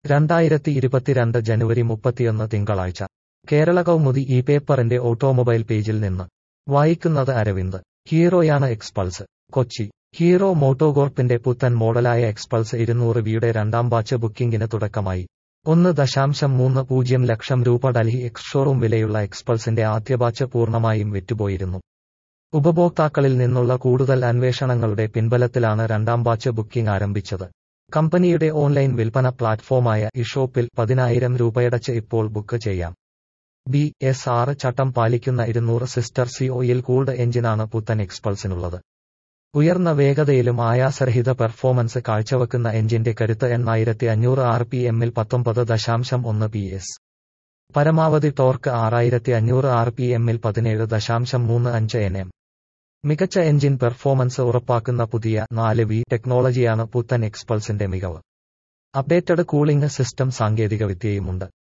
രണ്ടായിരത്തി ഇരുപത്തിരണ്ട് ജനുവരി മുപ്പത്തിയൊന്ന് തിങ്കളാഴ്ച കേരള കൗമുദി ഈ പേപ്പറിന്റെ ഓട്ടോമൊബൈൽ പേജിൽ നിന്ന് വായിക്കുന്നത് അരവിന്ദ് ഹീറോയാണ് എക്സ്പൾസ് കൊച്ചി ഹീറോ മോട്ടോകോർപ്പിന്റെ പുത്തൻ മോഡലായ എക്സ്പൾസ് ഇരുന്നൂറ് വിയുടെ രണ്ടാം ബാച്ച് ബുക്കിംഗിന് തുടക്കമായി ഒന്ന് ദശാംശം മൂന്ന് പൂജ്യം ലക്ഷം രൂപ ഡൽഹി എക്സ് ഷോറൂം വിലയുള്ള എക്സ്പൾസിന്റെ ആദ്യ ബാച്ച് പൂർണ്ണമായും വിറ്റുപോയിരുന്നു ഉപഭോക്താക്കളിൽ നിന്നുള്ള കൂടുതൽ അന്വേഷണങ്ങളുടെ പിൻബലത്തിലാണ് രണ്ടാം ബാച്ച് ബുക്കിംഗ് ആരംഭിച്ചത് കമ്പനിയുടെ ഓൺലൈൻ വിൽപ്പന പ്ലാറ്റ്ഫോമായ ഇഷോപ്പിൽ പതിനായിരം രൂപയടച്ച് ഇപ്പോൾ ബുക്ക് ചെയ്യാം ബി എസ് ആറ് ചട്ടം പാലിക്കുന്ന ഇരുന്നൂറ് സിസ്റ്റർ സി ഓയിൽ കൂൾഡ് എഞ്ചിനാണ് പുത്തൻ എക്സ്പൾസിനുള്ളത് ഉയർന്ന വേഗതയിലും ആയാസരഹിത പെർഫോമൻസ് കാഴ്ചവെക്കുന്ന എഞ്ചിന്റെ കരുത്ത് എണ്ണായിരത്തി അഞ്ഞൂറ് ആർ പി എമ്മിൽ പത്തൊമ്പത് ദശാംശം ഒന്ന് പി എസ് പരമാവധി ടോർക്ക് ആറായിരത്തി അഞ്ഞൂറ് ആർ പി എമ്മിൽ പതിനേഴ് ദശാംശം മൂന്ന് അഞ്ച് എൻ എം മികച്ച എഞ്ചിൻ പെർഫോമൻസ് ഉറപ്പാക്കുന്ന പുതിയ നാല് വി ടെക്നോളജിയാണ് പുത്തൻ എക്സ്പൾസിന്റെ മികവ് അപ്ഡേറ്റഡ് കൂളിംഗ് സിസ്റ്റം സാങ്കേതികവിദ്യയുമുണ്ട്